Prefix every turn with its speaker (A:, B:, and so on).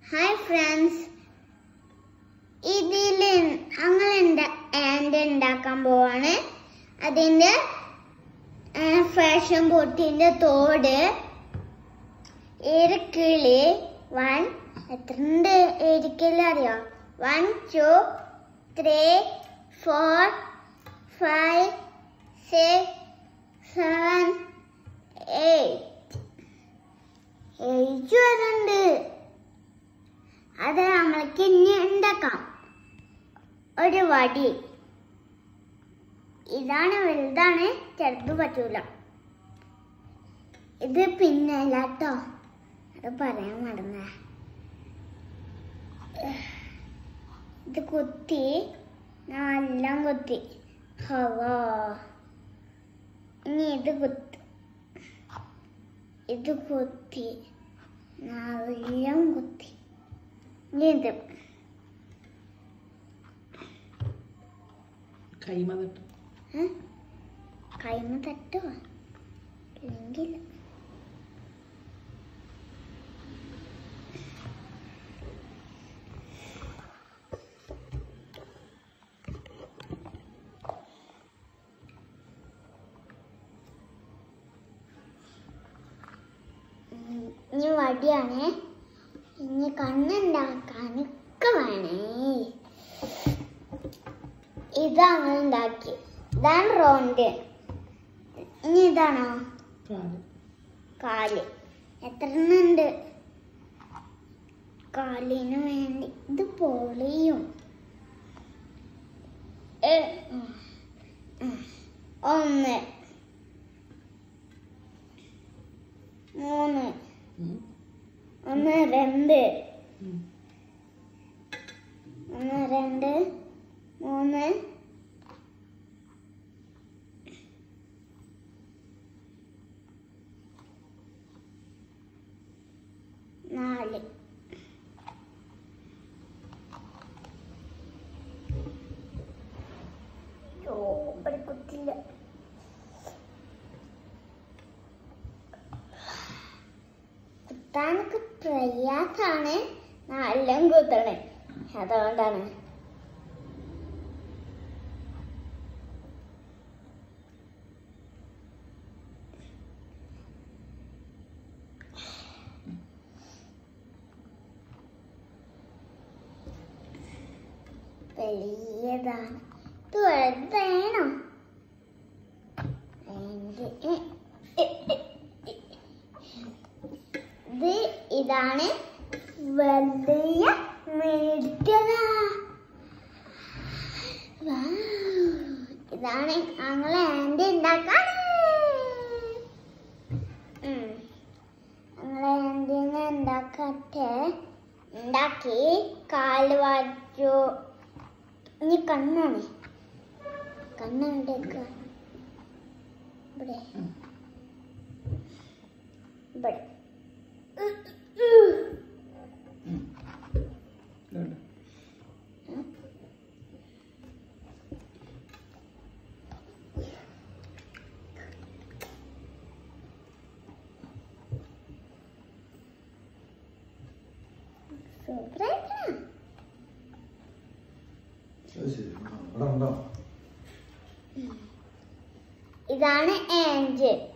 A: Hi friends ഇതിൽ ഞങ്ങൾ and ഉണ്ടാക്കാൻ പോവാണ് അതിൻ്റെ ഫാഷൻ ബോട്ടിൻ്റെ തോട് എരുക്കിളി വൺ എത്രണ്ട് എരുക്കിളി അറിയോ one two three four five six seven eight eight വരുന്നുണ്ട് അത് നമ്മൾക്ക് ഇനി ഉണ്ടാക്കാം ഒരു വടി ഇതാണ് വലുതാണ് ചെറുത് പറ്റൂല ഇത് പിന്നെ കേട്ടോ അത് പറയാൻ മറന്ന ഇത് കുത്തി എല്ലാം കുത്തി ഹവാ ഇനി ഇത് കുത്തി ഇത് കുത്തി എല്ലാം കുത്തി ഇനി ഇത്
B: കൈമ തട്ട്
A: ഏ? കൈമ തട്ടോ ഇല്ലെങ്കിൽ ഉം, ഇനി വടിയാണ് ഇനി കണ്ണുണ്ടാക്കാനൊക്കെ വേണേ ഇതാണ് ഉണ്ടാക്കി ഇതാണ് റോണ്ട് ഇനി ഇതാണോ
B: കാല്
A: കാല് എത്ര എണ്ണുണ്ട് കാലിന് വേണ്ടി ഇത് പൊളിയും ഏ, ഉം, ഉം. ഒന്ന് മൂന്ന്
B: ഉം.
A: ഒന്ന് രണ്ട്
B: ഉം.
A: ഒന്ന് രണ്ട് മൂന്ന് നാല് ഓ ഇവിടെ കുത്തില്ല കുത്താനൊക്കെ പ്രയാസാണ് നാലെല്ലാം കുത്തണേ അതുകൊണ്ടാണ് വലിയതാണ് ഇത് വലുതാണോ രണ്ട്. ഇത് ഇതാണ് വലിയ മേടിച്ചതാ വൗ. ഇതാണ് ഞങ്ങളെ ആൻറ്റി ഉണ്ടാക്കാൻ ഞങ്ങളെ ആൻറ്റീനെ ഉണ്ടാക്കട്ടെ ഉണ്ടാക്കി കാല് വാച്ചു ഇനി കണ്ണാണ് കണ്ണുണ്ടേക്ക് ഇവിടെ
B: ഉം.
A: ഇവിടെ
B: ഉം. ഇതുണ്ട്.
A: സൂപ്പറായിട്ടാ
C: അത് ശരി ആ, ഇവിടെ ഉണ്ടോ
A: ഇതാണ് ആൻഡ്